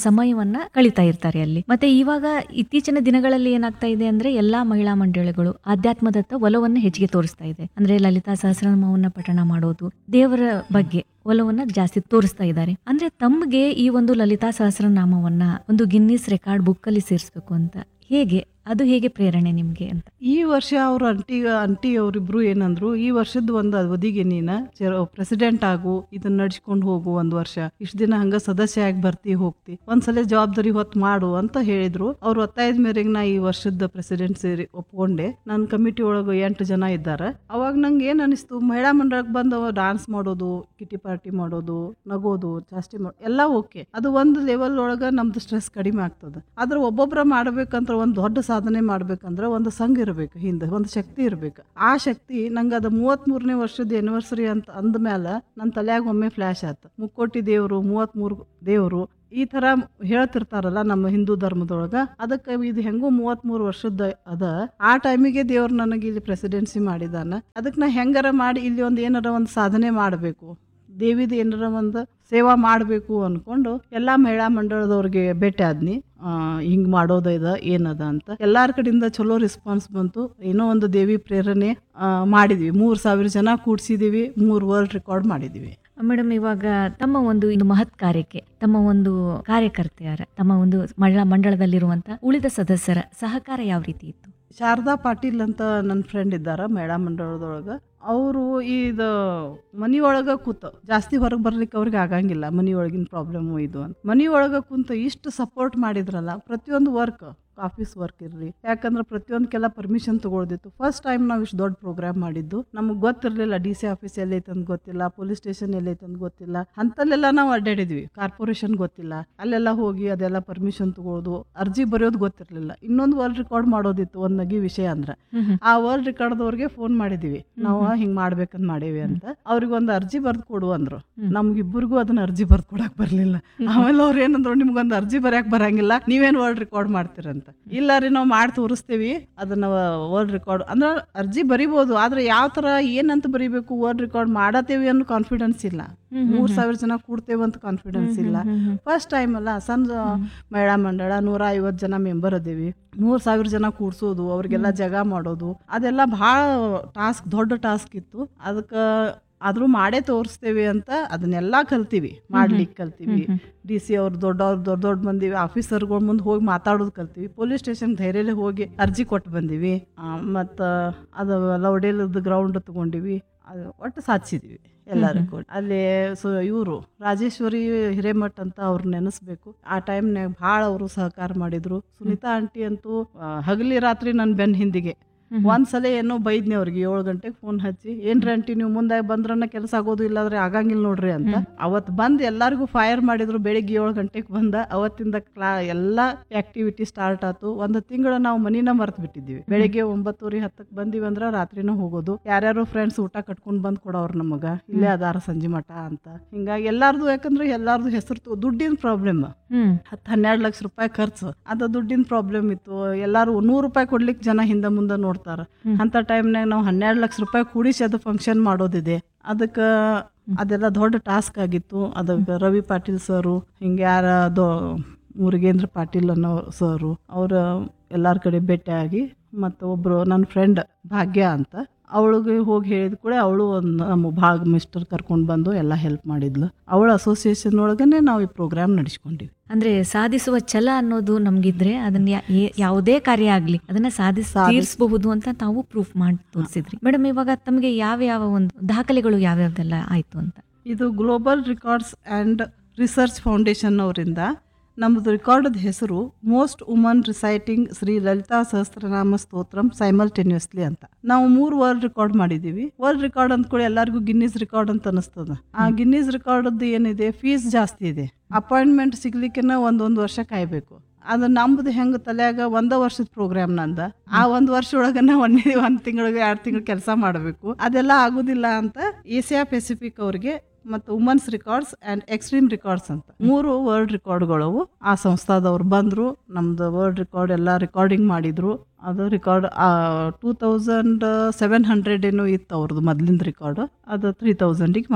ಸಮಯವನ್ನ ಕಳಿತಾ ಇರ್ತಾರೆ ಅಲ್ಲಿ ಮತ್ತೆ ಇವಾಗ ಇತ್ತೀಚಿನ ದಿನಗಳಲ್ಲಿ ಏನಾಗ್ತಾ ಇದೆ ಅಂದ್ರೆ ಎಲ್ಲಾ ಮಹಿಳಾ ಮಂಡಳಿಗಳು ಆಧ್ಯಾತ್ಮದತ್ತ ಒಲವನ್ನ ಹೆಚ್ಚಿಗೆ ತೋರಿಸ್ತಾ ಇದೆ ಅಂದ್ರೆ ಲಲಿತಾ ಸಹಸ್ರನಾಮವನ್ನ ಪಠಣ ಮಾಡೋದು ದೇವರ ಬಗ್ಗೆ ಒಲವನ್ನ ಜಾಸ್ತಿ ತೋರಿಸ್ತಾ ಇದ್ದಾರೆ ಅಂದ್ರೆ ತಮ್ಗೆ ಈ ಒಂದು ಲಲಿತಾ ಸಹಸ್ರನಾಮವನ್ನ ಒಂದು ಗಿನ್ನಿಸ್ ರೆಕಾರ್ಡ್ ಬುಕ್ ಅಲ್ಲಿ ಸೇರಿಸ್ಬೇಕು ಅಂತ ಹೇಗೆ ಅದು ಹೇಗೆ ಪ್ರೇರಣೆ ನಿಮ್ಗೆ ಅಂತ ಈ ವರ್ಷ ಅವ್ರ ಅಂಟಿ ಅಂಟಿ ಅವರಿಬ್ರು ಏನಂದ್ರು ಈ ವರ್ಷದ ಒಂದು ಅವಧಿಗೆ ನೀನ ಪ್ರೆಸಿಡೆಂಟ್ ಆಗು ಇದನ್ನ ನಡ್ಸ್ಕೊಂಡು ಹೋಗು ಒಂದ್ ವರ್ಷ ಇಷ್ಟ ದಿನ ಹಂಗ ಸದಸ್ಯ ಆಗಿ ಬರ್ತಿ ಹೋಗ್ತಿ ಒಂದ್ಸಲ ಜವಾಬ್ದಾರಿ ಹೊತ್ತು ಮಾಡು ಅಂತ ಹೇಳಿದ್ರು ಅವ್ರ ಒತ್ತಾಯದ ಮೇರೆಗೆ ನಾ ಈ ವರ್ಷದ ಪ್ರೆಸಿಡೆಂಟ್ ಸೇರಿ ಒಪ್ಕೊಂಡೆ ನನ್ನ ಕಮಿಟಿ ಒಳಗೆ ಎಂಟು ಜನ ಇದ್ದಾರೆ ಅವಾಗ ನಂಗೆ ಏನ್ ಅನಿಸ್ತು ಮಹಿಳಾ ಮಂಡಳಕ್ಕೆ ಬಂದು ಡಾನ್ಸ್ ಮಾಡೋದು ಕಿಟಿ ಪಾರ್ಟಿ ಮಾಡೋದು ನಗೋದು ಜಾಸ್ತಿ ಮಾಡ್ ಎಲ್ಲ ಓಕೆ ಅದು ಒಂದು ಲೆವೆಲ್ ಒಳಗೆ ನಮ್ದು ಸ್ಟ್ರೆಸ್ ಕಡಿಮೆ ಆಗ್ತದೆ ಆದ್ರೆ ಒಬ್ಬೊಬ್ಬರ ಮಾಡ್ಬೇಕಂದ್ರೆ ಒಂದು ದೊಡ್ಡ ಸಾಧನೆ ಮಾಡ್ಬೇಕಂದ್ರೆ ಒಂದು ಸಂಘ ಇರಬೇಕು ಹಿಂದೆ ಒಂದು ಶಕ್ತಿ ಇರಬೇಕು ಆ ಶಕ್ತಿ ನಂಗೆ ಅದು ಮೂವತ್ತ್ಮೂರನೇ ವರ್ಷದ ಎನಿವರ್ಸರಿ ಅಂತ ಅಂದ್ಮೇಲೆ ನನ್ನ ತಲೆಯಾಗ ಒಮ್ಮೆ ಫ್ಲ್ಯಾಶ್ ಆಯ್ತು ಮುಕ್ಕೋಟಿ ದೇವರು ಮೂವತ್ತ್ಮೂರು ದೇವರು ಈ ಥರ ಹೇಳ್ತಿರ್ತಾರಲ್ಲ ನಮ್ಮ ಹಿಂದೂ ಧರ್ಮದೊಳಗೆ ಅದಕ್ಕೆ ಇದು ಹೆಂಗೂ ಮೂವತ್ತ್ಮೂರು ವರ್ಷದ ಅದ ಆ ಟೈಮಿಗೆ ದೇವ್ರು ನನಗೆ ಇಲ್ಲಿ ಪ್ರೆಸಿಡೆನ್ಸಿ ಮಾಡಿದಾನ ಅದಕ್ಕೆ ನಾ ಹೆಂಗಾರ ಮಾಡಿ ಇಲ್ಲಿ ಒಂದು ಏನಾರ ಒಂದು ಸಾಧನೆ ಮಾಡಬೇಕು ದೇವಿದ ಏನಾರ ಒಂದು ಸೇವಾ ಮಾಡಬೇಕು ಅಂದ್ಕೊಂಡು ಎಲ್ಲ ಮಹಿಳಾ ಮಂಡಳದವ್ರಿಗೆ ಭೇಟಿ ಆದ್ನಿ ಹಿಂಗೆ ಮಾಡೋದ ಇದ ಏನದ ಅಂತ ಎಲ್ಲಾರ ಕಡೆಯಿಂದ ಚಲೋ ರೆಸ್ಪಾನ್ಸ್ ಬಂತು ಏನೋ ಒಂದು ದೇವಿ ಪ್ರೇರಣೆ ಆ, ಮಾಡಿದ್ವಿ ಮೂರು ಸಾವಿರ ಜನ ಕೂಡ್ಸಿದೀವಿ ಮೂರು ವರ್ಲ್ಡ್ ರೆಕಾರ್ಡ್ ಮಾಡಿದ್ವಿ ಮೇಡಮ್ ಇವಾಗ ತಮ್ಮ ಒಂದು ಇದು ಮಹತ್ ಕಾರ್ಯಕ್ಕೆ ತಮ್ಮ ಒಂದು ಕಾರ್ಯಕರ್ತೆಯರ ತಮ್ಮ ಒಂದು ಮಹಿಳಾ ಮಂಡಳದಲ್ಲಿರುವಂತ ಉಳಿದ ಸದಸ್ಯರ ಸಹಕಾರ ಯಾವ ರೀತಿ ಇತ್ತು ಶಾರದಾ ಪಾಟೀಲ್ ಅಂತ ನನ್ನ ಫ್ರೆಂಡ್ ಇದ್ದಾರ ಮಹಿಳಾ ಮಂಡಳದೊಳಗೆ ಅವರು ಇದು ಮನಿಯೊಳಗೆ ಕೂತ ಜಾಸ್ತಿ ಹೊರಗೆ ಬರ್ಲಿಕ್ಕೆ ಅವ್ರಿಗೆ ಆಗಂಗಿಲ್ಲ ಮನಿಯೊಳಗಿನ ಪ್ರಾಬ್ಲಮ್ಮು ಇದು ಅಂತ ಮನಿಯೊಳಗೆ ಕುಂತ ಇಷ್ಟು ಸಪೋರ್ಟ್ ಮಾಡಿದ್ರಲ್ಲ ಪ್ರತಿಯೊಂದು ವರ್ಕ್ ಆಫೀಸ್ ವರ್ಕ್ ಇರಲಿ ಯಾಕಂದ್ರೆ ಪ್ರತಿಯೊಂದಕ್ಕೆಲ್ಲ ಪರ್ಮಿಷನ್ ತಗೊಳ್ದಿತ್ತು ಫಸ್ಟ್ ಟೈಮ್ ನಾವು ಇಷ್ಟು ದೊಡ್ಡ ಪ್ರೋಗ್ರಾಮ್ ಮಾಡಿದ್ದು ನಮಗೆ ಗೊತ್ತಿರಲಿಲ್ಲ ಡಿ ಸಿ ಆಫೀಸ್ ಎಲ್ಲೈತೆ ಅಂತ ಗೊತ್ತಿಲ್ಲ ಪೊಲೀಸ್ ಸ್ಟೇಷನ್ ಎಲ್ಲೈತೆ ಅಂತ ಗೊತ್ತಿಲ್ಲ ಅಂತಲ್ಲೆಲ್ಲ ನಾವು ಅಡ್ಡಾಡಿದ್ವಿ ಕಾರ್ಪೊರೇಷನ್ ಗೊತ್ತಿಲ್ಲ ಅಲ್ಲೆಲ್ಲ ಹೋಗಿ ಅದೆಲ್ಲ ಪರ್ಮಿಷನ್ ತಗೊಳ್ಳೋದು ಅರ್ಜಿ ಬರೆಯೋದು ಗೊತ್ತಿರಲಿಲ್ಲ ಇನ್ನೊಂದು ವರ್ಲ್ಡ್ ರೆಕಾರ್ಡ್ ಮಾಡೋದಿತ್ತು ಒಂದು ನಗಿ ವಿಷಯ ಅಂದ್ರೆ ಆ ವರ್ಲ್ಡ್ ರೆಕಾರ್ಡ್ದವ್ರಿಗೆ ಫೋನ್ ಮಾಡಿದೀವಿ ನಾವು ಹಿಂಗ್ ಮಾಡ್ಬೇಕಂತ ಮಾಡೇವಿ ಅಂತ ಅವ್ರಿಗೆ ಒಂದು ಅರ್ಜಿ ಬರ್ದು ಕೊಡು ಅಂದ್ರು ಹ್ಮ್. ನಮ್ಗಿಬ್ಬರಿಗೂ ಅದನ್ನ ಅರ್ಜಿ ಬರ್ದು ಕೊಡಕ್ ಬರ್ಲಿಲ್ಲ ಆಮೇಲೆ ಅವ್ರು ಏನಂದ್ರು ನಿಮ್ಗೊಂದು ಅರ್ಜಿ ಬರ್ಯಾಕ್ ಬರಂಗಿಲ್ಲ ನೀವೇನ್ ವರ್ಲ್ಡ್ ರೆಕಾರ್ಡ್ ಮಾಡ್ತೀರಂತ ಇಲ್ಲ ರೀ ನಾವು ಮಾಡಿ ತೋರಿಸ್ತೀವಿ ಅದನ್ನ ವರ್ಲ್ಡ್ ರೆಕಾರ್ಡ್ ಅಂದ್ರೆ ಅರ್ಜಿ ಬರಿಬೋದು ಆದ್ರೆ ಯಾವ ತರ ಏನಂತ ಬರಿಬೇಕು ವರ್ಲ್ಡ್ ರೆಕಾರ್ಡ್ ಮಾಡತ್ತೇವಿ ಅನ್ನೋ ಕಾನ್ಫಿಡೆನ್ಸ್ ಇಲ್ಲ ಮೂರ್ ಸಾವಿರ ಜನ ಕೂಡ್ತೇವೆ ಅಂತ ಕಾನ್ಫಿಡೆನ್ಸ್ ಇಲ್ಲ ಫಸ್ಟ್ ಟೈಮ್ ಅಲ್ಲ ಸಣ್ಣ ಮಹಿಳಾ ಮಂಡಳ ನೂರ ಐವತ್ತು ಜನ ಮೆಂಬರ್ ಅದೇವಿ ಮೂರ್ ಸಾವಿರ ಜನ ಕೂಡ್ಸೋದು ಅವ್ರಿಗೆಲ್ಲ ಜಗ ಮಾಡೋದು ಅದೆಲ್ಲ ಭಾಳ ಟಾಸ್ಕ್ ದೊಡ್ಡ ಟಾಸ್ಕ್ ಇತ್ತು ಅದಕ್ಕೆ ಆದ್ರೂ ಮಾಡೇ ತೋರಿಸ್ತೇವೆ ಅಂತ ಅದನ್ನೆಲ್ಲ ಕಲ್ತೀವಿ ಮಾಡ್ಲಿಕ್ಕೆ ಕಲ್ತೀವಿ ಡಿ ಸಿ ಅವ್ರು ದೊಡ್ಡವ್ರು ದೊಡ್ಡ ದೊಡ್ಡ ಮಂದಿ ಆಫೀಸರ್ಗಳ ಮುಂದೆ ಹೋಗಿ ಮಾತಾಡೋದು ಕಲ್ತೀವಿ ಪೊಲೀಸ್ ಸ್ಟೇಷನ್ ಧೈರ್ಯಲ್ಲೇ ಹೋಗಿ ಅರ್ಜಿ ಕೊಟ್ಟು ಬಂದೀವಿ ಮತ್ತು ಅದು ಲೌಡೇಲದ ಗ್ರೌಂಡ್ ತಗೊಂಡಿವಿ ಅದು ಒಟ್ಟು ಸಾಧಿಸಿದ್ವಿ ಎಲ್ಲರೂ ಕೂಡ ಅಲ್ಲಿ ಸೊ ಇವರು ರಾಜೇಶ್ವರಿ ಹಿರೇಮಠ್ ಅಂತ ಅವ್ರು ನೆನೆಸ್ಬೇಕು ಆ ಟೈಮ್ನಾಗ ಭಾಳ ಅವರು ಸಹಕಾರ ಮಾಡಿದ್ರು ಸುನೀತಾ ಆಂಟಿ ಅಂತೂ ಆ, ಹಗಲಿ ರಾತ್ರಿ ನನ್ನ ಬೆನ್ನ ಹಿಂದಿಗೆ ಒಂದ್ಸಲ ಏನೋ ಬೈದ್ನಿ ಅವ್ರಿಗೆ ಏಳು ಗಂಟೆಗೆ ಫೋನ್ ಹಚ್ಚಿ ಏನ್ರಿ ಆಂಟಿ ನೀವು ಮುಂದೆ ಬಂದ್ರನ್ನ ಕೆಲಸ ಆಗೋದು ಇಲ್ಲಾಂದ್ರೆ ಆಗಂಗಿಲ್ಲ ನೋಡ್ರಿ ಅಂತ ಅವತ್ತು ಬಂದು ಎಲ್ಲರಿಗೂ ಫೈರ್ ಮಾಡಿದ್ರು ಬೆಳಿಗ್ಗೆ ಏಳು ಗಂಟೆಗೆ ಬಂದ ಅವತ್ತಿಂದ ಕ್ಲಾ ಎಲ್ಲ ಆಕ್ಟಿವಿಟಿ ಸ್ಟಾರ್ಟ್ ಆತು ಒಂದು ತಿಂಗಳು ನಾವು ಮನಿನ ಮರ್ತು ಬಿಟ್ಟಿದ್ದೀವಿ ಬೆಳಿಗ್ಗೆ ಒಂಬತ್ತುವರೆ ಹತ್ತಕ್ಕೆ ಬಂದಿವಿ ಅಂದ್ರೆ ರಾತ್ರಿನೂ ಹೋಗೋದು ಯಾರ್ಯಾರು ಫ್ರೆಂಡ್ಸ್ ಊಟ ಕಟ್ಕೊಂಡು ಬಂದು ಕೊಡೋರು ನಮಗ ಇಲ್ಲೇ ಅದಾರ ಸಂಜೆ ಮಠ ಅಂತ ಹಿಂಗಾಗಿ ಎಲ್ಲಾರ್ದು ಯಾಕಂದ್ರೆ ಎಲ್ಲಾರ್ದು ಹೆಸರು ದುಡ್ಡಿನ ಪ್ರಾಬ್ಲಮ್ ಹ್ಮ್ ಹತ್ತು ಹನ್ನೆರಡು ಲಕ್ಷ ರೂಪಾಯಿ ಖರ್ಚು ಅದು ದುಡ್ಡಿನ ಪ್ರಾಬ್ಲಮ್ ಇತ್ತು ಎಲ್ಲಾರು ನೂರು ರೂಪಾಯಿ ಕೊಡ್ಲಿಕ್ಕೆ ಜನ ಹಿಂದೆ ಮುಂದೆ ನೋಡ್ತಾರ ಹ್ಮ್. ಅಂತ ಟೈಮ್ನಾಗ ನಾವು ಹನ್ನೆರಡು ಲಕ್ಷ ರೂಪಾಯಿ ಕೂಡಿಸಿ ಅದು ಫಂಕ್ಷನ್ ಮಾಡೋದಿದೆ ಅದಕ್ಕೆ ಅದೆಲ್ಲ ದೊಡ್ಡ ಟಾಸ್ಕ್ ಆಗಿತ್ತು ಅದಕ್ಕೆ ರವಿ ಪಾಟೀಲ್ ಸರು ಹಿಂಗೆ ಯಾರ ದೊ ಮುರುಗೇಂದ್ರ ಪಾಟೀಲ್ ಅನ್ನೋ ಸರು ಅವ್ರ ಎಲ್ಲಾರ ಕಡೆ ಭೇಟಿಯಾಗಿ ಮತ್ತು ಒಬ್ಬರು ನನ್ನ ಫ್ರೆಂಡ್ ಭಾಗ್ಯ ಅಂತ ಅವಳಿಗೆ ಹೋಗಿ ಹೇಳಿದ ಕೂಡ ಅವಳು ಒಂದು ನಮ್ಮ ಭಾಳ ಮಿಸ್ಟರ್ ಕರ್ಕೊಂಡು ಬಂದು ಎಲ್ಲ ಹೆಲ್ಪ್ ಮಾಡಿದ್ಲು ಅವಳ ಅಸೋಸಿಯೇಷನ್ ಒಳಗನೆ ನಾವು ಈ ಪ್ರೋಗ್ರಾಮ್ ನಡೆಸ್ಕೊಂಡಿವಿ ಅಂದ್ರೆ ಸಾಧಿಸುವ ಛಲ ಅನ್ನೋದು ನಮ್ಗಿದ್ರೆ ಅದನ್ನ ಯಾ- ಏ- ಯಾವುದೇ ಕಾರ್ಯ ಆಗ್ಲಿ ಅದನ್ನ ಸಾಧಿಸ್ ಸಾಧಿಸ್- ತೀರಿಸಬಹುದು ಅಂತ ತಾವು ಪ್ರೂಫ್ ಮಾಡಿ ತೋರಿಸಿದ್ರಿ ಮೇಡಮ್ ಇವಾಗ ತಮಗೆ ಯಾವ ಯಾವ ಒಂದು ದಾಖಲೆಗಳು ಯಾವ್ಯಾವ್ದೆಲ್ಲ ಆಯ್ತು ಅಂತ ಇದು global records and research foundation ಅವರಿಂದ ನಮ್ಮದು ರೆಕಾರ್ಡದ ಹೆಸರು most woman reciting Shri Lalitha Sahasranama Stotram simultaneously ಅಂತ ನಾವು ಮೂರು ವರ್ಲ್ಡ್ ರೆಕಾರ್ಡ್ ಮಾಡಿದ್ದೀವಿ ವರ್ಲ್ಡ್ ರೆಕಾರ್ಡ್ ಅಂದ್ಕೊಳ್ಳಿ ಎಲ್ಲರಿಗೂ ಗಿನ್ನಿಸ್ ರೆಕಾರ್ಡ್ ಅಂತ ಅನಿಸ್ತದ ಆ ಗಿನ್ನಿಸ್ ರೆಕಾರ್ಡದ್ದು ಏನಿದೆ ಫೀಸ್ ಜಾಸ್ತಿ ಇದೆ ಅಪಾಯಿಂಟ್ಮೆಂಟ್ ಸಿಗ್ಲಿಕ್ಕೆನ ಒಂದೊಂದು ವರ್ಷ ಕಾಯ್ಬೇಕು ಅದು ನಮ್ದು ಹೆಂಗೆ ತಲೆಯಾಗ ಒಂದ ವರ್ಷದ ಪ್ರೋಗ್ರಾಮ್ ನಂದ ಆ ಒಂದು ವರ್ಷ ಒಳಗನ ಒಂದೇ ಒಂದು ತಿಂಗಳಿಗೆ ಎರಡು ತಿಂಗಳು ಕೆಲಸ ಮಾಡಬೇಕು ಅದೆಲ್ಲ ಆಗುದಿಲ್ಲ ಅಂತ ಏಷ್ಯಾ ಪೆಸಿಫಿಕ್ ಅವ್ರಿಗೆ ಮತ್ತು women's records and extreme records ಅಂತ ಮೂರು ವರ್ಲ್ಡ್ ರೆಕಾರ್ಡ್ಗಳವು ಆ ಸಂಸ್ಥಾದವ್ರು ಬಂದರು ನಮ್ದು ವರ್ಲ್ಡ್ ರೆಕಾರ್ಡ್ ಎಲ್ಲ ರೆಕಾರ್ಡಿಂಗ್ ಮಾಡಿದ್ರು ಅದು record two thousand seven hundred ಏನೋ ಇತ್ತು ಅವ್ರದ್ದು ಮೊದ್ಲಿಂದ ರೆಕಾರ್ಡ್ ಅದು ತ್ರೀ ತೌಸಂಡಿಗೆ ಆಯಿತು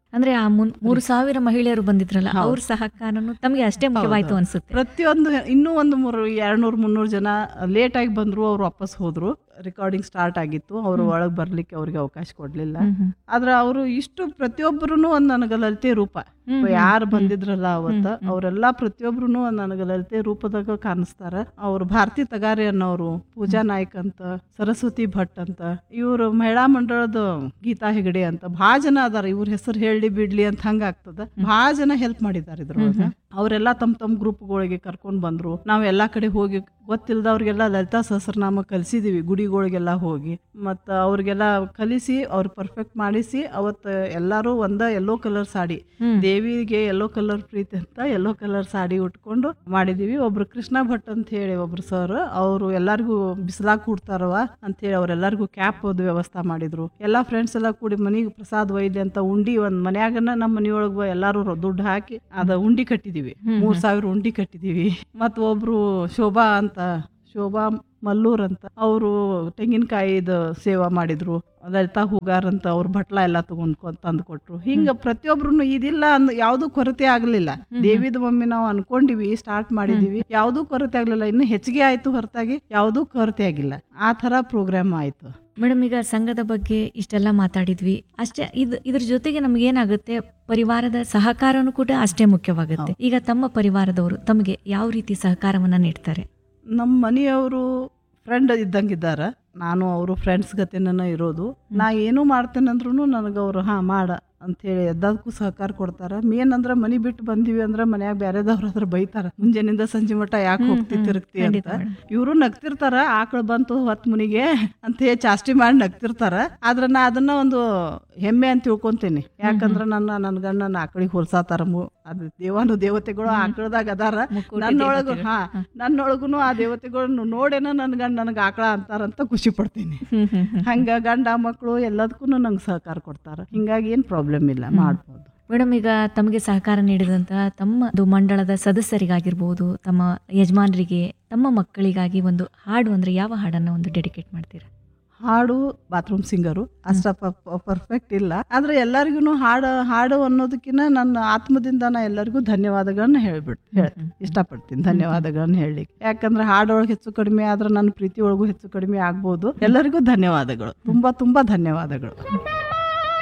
ಅಂದ್ರೆ ಆ ಮುನ್- ಮೂರು ಸಾವಿರ ಮಹಿಳೆಯರು ಬಂದಿದ್ರಲ್ಲ ಹೌದು. ಅವ್ರ ಸಹಕಾರನು ತಮಗೆ ಅಷ್ಟೇ ಮುಖ್ಯವಾಯ್ತು ಹೌದು. ಅನ್ಸುತ್ತೆ ಪ್ರತಿಯೊಂದು ಇನ್ನೂ ಒಂದು ಮೂರು ಎರಡ್ನೂರು ಮುನ್ನೂರು ಜನ ಲೇಟ್ ಆಗಿ ಬಂದ್ರು ಅವ್ರು ವಾಪಸ್ ಹೋದ್ರು ರೆಕಾರ್ಡಿಂಗ್ ಸ್ಟಾರ್ಟ್ ಆಗಿತ್ತು ಅವ್ರು ಹ್ಮ್. ಒಳಗ್ ಬರ್ಲಿಕ್ಕೆ ಅವ್ರಿಗೆ ಅವಕಾಶ ಕೊಡ್ಲಿಲ್ಲ ಹ್ಮ್, ಹ್ಮ್. ಆದ್ರೆ ಅವರು ಇಷ್ಟು ಪ್ರತಿಯೊಬ್ಬರು ಒಂದ್ ನನಗ ಲಲಿತೆ ರೂಪ ಹ್ಮ್, ಹ್ಮ್, ಯಾರು ಹ್ಮ್. ಬಂದಿದ್ರಲ್ಲ ಅವತ್ತ ಹ್ಮ್, ಹ್ಮ್. ಅವರೆಲ್ಲಾ ಪ್ರತಿಯೊಬ್ರು ನನಗ ಲಲಿತೆ ರೂಪದಾಗ ಕಾಣಿಸ್ತಾರ ಅವ್ರು ಭಾರತಿ ತಗಾರಿ ಅನ್ನೋರು ಪೂಜಾ ನಾಯ್ಕ್ ಅಂತ ಸರಸ್ವತಿ ಭಟ್ ಅಂತ ಇವ್ರು ಮಹಿಳಾ ಮಂಡಳದ ಗೀತಾ ಹೆಗಡೆ ಅಂತ ಭಾಳ ಜನ ಅದಾರ ಇವ್ರ ಹೆಸರು ಹೇಳಿ ಬಿಡ್ಲಿ ಅಂತ ಹಂಗ ಆಗ್ತದ ಭಾಳ ಜನ ಹೆಲ್ಪ್ ಮಾಡಿದಾರ ಇದ್ರೊಳಗ ಹ್ಮ್, ಅವರೆಲ್ಲ ತಮ್ಮ ತಮ್ಮ ಗ್ರೂಪ್ಗಳಿಗೆ ಕರ್ಕೊಂಡ್ ಬಂದ್ರು ನಾವ್ ಎಲ್ಲಾ ಕಡೆ ಹೋಗಿ ಗೊತ್ತಿಲ್ದವ್ರಿಗೆಲ್ಲ ಲಲಿತಾ ಸಹಸ್ರನಾಮ ಕಲಿಸಿದೀವಿ ಗುಡಿಗಳಿಗೆಲ್ಲ ಹೋಗಿ ಮತ್ತ ಅವ್ರಿಗೆಲ್ಲ ಕಲಿಸಿ ಅವ್ರ ಪರ್ಫೆಕ್ಟ್ ಮಾಡಿಸಿ ಅವತ್ತ ಎಲ್ಲಾರು ಒಂದ ಯೆಲ್ಲೋ ಕಲರ್ ಸಾಡಿ ಹ್ಮ್. ದೇವಿಗೆ ಯೆಲ್ಲೋ ಕಲರ್ ಪ್ರೀತಿ ಅಂತ ಯೆಲ್ಲೋ ಕಲರ್ ಸಾಡಿ ಉಟ್ಕೊಂಡು ಮಾಡಿದೀವಿ ಒಬ್ರು ಕೃಷ್ಣ ಭಟ್ ಅಂತ ಹೇಳಿ ಒಬ್ರು ಸರ್ ಅವರು ಎಲ್ಲಾರ್ಗೂ ಬಿಸಿಲಾಗ ಕೂಡ್ತಾರವ ಅಂತ ಹೇಳಿ ಅವ್ರೆಲ್ಲರಿಗೂ ಕ್ಯಾಪ್ ಅದು ವ್ಯವಸ್ಥೆ ಮಾಡಿದ್ರು ಎಲ್ಲಾ ಫ್ರೆಂಡ್ಸ್ ಎಲ್ಲ ಕೂಡಿ ಮನಿಗೆ ಪ್ರಸಾದ್ ಒಯ್ಲಿ ಅಂತ ಉಂಡಿ ಒಂದ್ ಮನ್ಯಾಗನ ನಮ್ಮ ಮನಿಯೊಳಗ ಎಲ್ಲಾರು ರೊ- ದುಡ್ಡು ಹಾಕಿ ಅದ ಉಂಡಿ ಕಟ್ಟಿದೀವಿ ಹ್ಮ್, ಮೂರ್ ಹ್ಮ್. ಸಾವಿರ ಉಂಡಿ ಕಟ್ಟಿದೀವಿ ಮತ್ ಒಬ್ರು ಶೋಭಾ ಅಂತ ಶೋಭಾ ಮಲ್ಲೂರ್ ಅಂತ ಅವರು ತೆಂಗಿನಕಾಯಿದ ಸೇವಾ ಮಾಡಿದ್ರು ಲಲಿತಾ ಹೂಗಾರ್ ಅಂತ ಅವ್ರ ಬಟ್ಲ ಎಲ್ಲ ತಗೊಂಡ್ ತಂದು ಕೊಟ್ರು ಹಿಂಗ ಪ್ರತಿಯೊಬ್ರು ಇದಿಲ್ಲ ಅಂದ್ ಯಾವ್ದು ಕೊರತೆ ಆಗ್ಲಿಲ್ಲ ಹ್ಮ್. ದೇವಿದ ಒಮ್ಮೆ ನಾವು ಅನ್ಕೊಂಡಿವಿ ಸ್ಟಾರ್ಟ್ ಮಾಡಿದೀವಿ ಯಾವ್ದು ಕೊರತೆ ಆಗ್ಲಿಲ್ಲ ಇನ್ನು ಹೆಚ್ಚಿಗೆ ಆಯ್ತು ಹೊರತಾಗಿ ಯಾವ್ದು ಕೊರತೆ ಆಗಿಲ್ಲ ಆ ತರ ಪ್ರೋಗ್ರಾಮ್ ಆಯ್ತು ಮೇಡಮ್ ಈಗ ಸಂಘದ ಬಗ್ಗೆ ಇಷ್ಟೆಲ್ಲ ಮಾತಾಡಿದ್ವಿ ಅಷ್ಟೇ ಇದು ಇದ್ರ ಜೊತೆಗೆ ನಮ್ಗೆ ಏನಾಗುತ್ತೆ ಪರಿವಾರದ ಸಹಕಾರನೂ ಕೂಡ ಅಷ್ಟೇ ಮುಖ್ಯವಾಗುತ್ತೆ ಈಗ ತಮ್ಮ ಪರಿವಾರದವರು ತಮಗೆ ಯಾವ ರೀತಿ ಸಹಕಾರವನ್ನ ನೀಡ್ತಾರೆ ನಮ್ಮ ಮನೆಯವರು ಫ್ರೆಂಡ್ ಇದ್ದಂಗಿದ್ದಾರ ನಾನು ಅವರು ಫ್ರೆಂಡ್ಸ್ ಗತೆನ ಇರೋದು ನಾ ಏನು ಮಾಡ್ತೇನಂದ್ರೂ ನನಗೆ ಅವರು ಹಾ ಮಾಡ ಅಂತೇಳಿ ಎದ್ದದಕ್ಕೂ ಸಹಕಾರ ಕೊಡ್ತಾರ ಮೇನ್ ಅಂದ್ರ ಮನಿ ಬಿಟ್ಟು ಬಂದಿವಿ ಅಂದ್ರ ಮನ್ಯಾಗ ಬ್ಯಾರೆದವ್ರ ಹತ್ರ ಬೈತಾರ ಮುಂಜಾನಿಂದ ಸಂಜೆ ಮಟ್ಟ ಯಾಕೆ ಹ್ಮ್, ಹೋಗ್ತಿ ಹ್ಮ್. ತಿರುಗ್ತಿ ಖಂಡಿತ ಅಂತ ಮೇಡಮ್. ಇವರು ನಗ್ತಿರ್ತಾರ ಆಕಳು ಬಂತು ಹೊತ್ ಮುನಿಗೆ ಅಂತ ಹೇಳಿ ಚಾಸ್ತಿ ಮಾಡಿ ನಗ್ತಿರ್ತಾರ ಆದ್ರ ನಾ ಅದನ್ನ ಒಂದು ಹೆಮ್ಮೆ ಅಂತ ತಿಳ್ಕೊಂತೀನಿ ಯಾಕಂದ್ರ ನನ್ನ ನನ್ನ ಗಂಡನ ಆಕಳಿಗೆ ಹೋಲ್ಸಾತಾರ ಮು- ಅದು ದೇವಾನು ದೇವತೆಗಳು ಹ್ಮ್. ಆಕಳದಾಗ ಅದಾರ ಮುಕ್ಕೋಟಿ ನನ್ನೊಳಗು ದೇವತೆಗಳು. ಹಾ ಹ. ನನ್ನೊಳಗುನು ಆ ದೇವತೆಗಳನ್ನು ನೋಡೇನ ನನ್ ಗಂಡ ನನಗೆ ಆಕಳ ಅಂತಾರಂತ ಖುಷಿ ಪಡ್ತೀನಿ ಹ್ಮ್, ಹ್ಮ್, ಹ್ಮ್. ಹಂಗ ಗಂಡ ಮಕ್ಕಳು ಎಲ್ಲದಕ್ಕೂ ನಂಗೆ ಸಹಕಾರ ಕೊಡ್ತಾರ ಹಿಂಗಾಗಿ ಏನ್ ಪ್ರಾಬ್ಲಮ್ ಇಲ್ಲ ಹ್ಮ್. ಮಾಡ್ಬೋದು ಮೇಡಮ್ ಈಗ ತಮಗೆ ಸಹಕಾರ ನೀಡಿದಂತಹ ತಮ್ಮ ಒಂದು ಮಂಡಳದ ಸದಸ್ಯರಿಗಾಗಿರ್ಬೋದು ತಮ್ಮ ಯಜಮಾನರಿಗೆ ತಮ್ಮ ಮಕ್ಕಳಿಗಾಗಿ ಒಂದು ಹಾಡು ಅಂದ್ರೆ ಯಾವ ಹಾಡನ್ನ ಒಂದು ಡೆಡಿಕೇಟ್ ಮಾಡ್ತೀರಾ ಹಾಡು ಬಾತ್ರೂಮ್ ಸಿಂಗರು ಅಷ್ಟ ಪರ್ಫೆಕ್ಟ್ ಇಲ್ಲ ಆದ್ರೆ ಎಲ್ಲರಿಗೂ ಹಾಡು ಹಾಡು ಅನ್ನೋದಕ್ಕಿಂತ ನನ್ನ ಆತ್ಮದಿಂದ ನಾ ಎಲ್ಲರಿಗೂ ಧನ್ಯವಾದಗಳನ್ನ ಹೇಳ್ಬಿಟ್ಟು ಹೇಳ್ ಹ್ಮ್. ಇಷ್ಟಪಡ್ತೀನಿ ಧನ್ಯವಾದಗಳನ್ನ ಹೇಳಲಿಕ್ಕೆ ಯಾಕಂದ್ರೆ ಹಾಡೊಳಗೆ ಹೆಚ್ಚು ಕಡಿಮೆ ಆದ್ರೆ ನನ್ನ ಪ್ರೀತಿ ಒಳಗೂ ಹೆಚ್ಚು ಕಡಿಮೆ ಆಗ್ಬೋದು ಎಲ್ಲರಿಗೂ ಧನ್ಯವಾದಗಳು ತುಂಬಾ ತುಂಬಾ ಧನ್ಯವಾದಗಳು